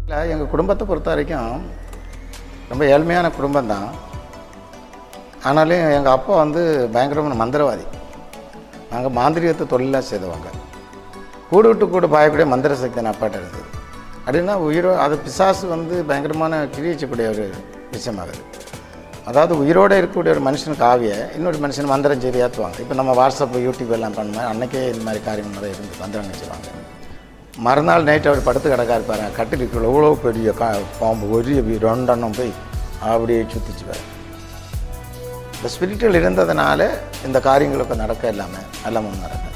இல்லை எங்கள் குடும்பத்தை பொறுத்த வரைக்கும் ரொம்ப ஏழ்மையான குடும்பம்தான் ஆனாலும் எங்கள் அப்பா வந்து பயங்கரமான மந்திரவாதி நாங்கள் மாந்திரிகத்தை தொழிலாக செய்தவங்க கூடு விட்டு கூடு பாயக்கூடிய மந்திர சக்தி என் அப்பாட்ட இருந்தது அப்படின்னா உயிரோ அது பிசாசு வந்து பயங்கரமான கிழிச்சக்கூடிய ஒரு விஷயமாகுது அதாவது உயிரோடு இருக்கக்கூடிய ஒரு மனுஷனுக்கு ஆவிய இன்னொரு மனுஷன் மந்திரம் செய்து ஏற்றுவாங்க இப்போ நம்ம வாட்ஸ்அப் யூடியூப் எல்லாம் பண்ணுவோம் அன்றைக்கே இந்த மாதிரி காரியங்கள் நிறைய இருந்து மந்திரம் செய்வாங்க மறுநாள் நைட் அவர் படுத்து கிடக்கா இருப்பாரு கட்டிலுக்குள்ள எவ்வளோ பெரிய கா பாம்பு ஒரு ரெண்டெண்ணம் போய் அப்படியே சுற்றிச்சுவார் இந்த ஸ்பிரிச்சுவல் இருந்ததுனால இந்த காரியங்களுக்கு நடக்க இல்லாமல் எல்லாம் நடக்கும்